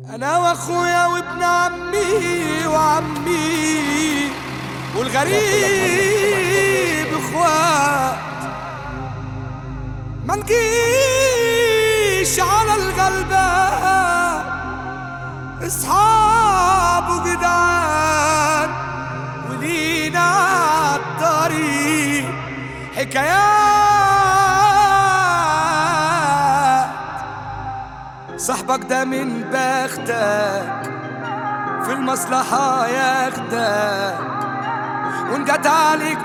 انا واخويا وابن عمي وعمي والغريب اخوات ما نجيش على الغلبان اصحاب وجدعان ولينا عالطريق حكايات صاحبك ده من بختك في المصلحة ياخدك وان جت عليك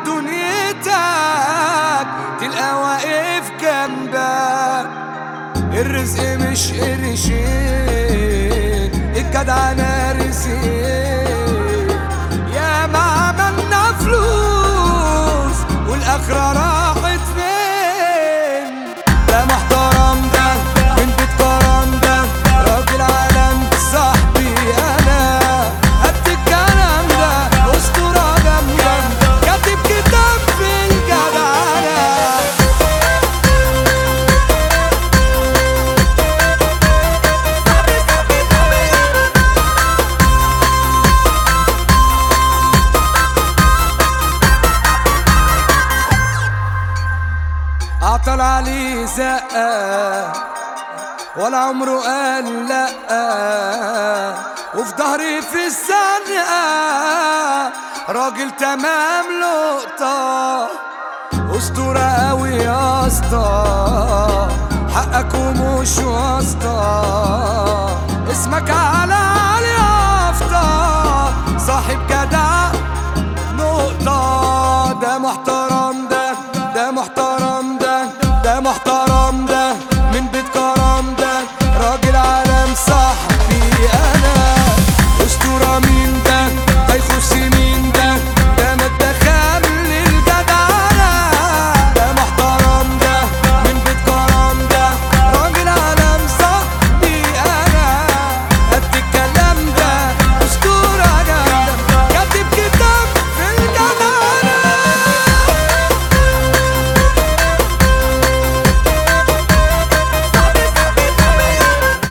دنيتك تلقى واقف جنبك الرزق مش قرشين الجدعنة رزقين يا ما عملنا فلوس والآخرة راحت فين ده محترم ده من بيت كرم ده راجل عالم صاحبي أنا قد الكلام ده أسطورة جامدة كاتب كتاب في الجدعنة عطل عليه زقة ولا عمره قال لأ وفي ظهري في الزنقة راجل تمام لقطة أسطورة أوي يا اسطى حقك ومش واسطة اسمك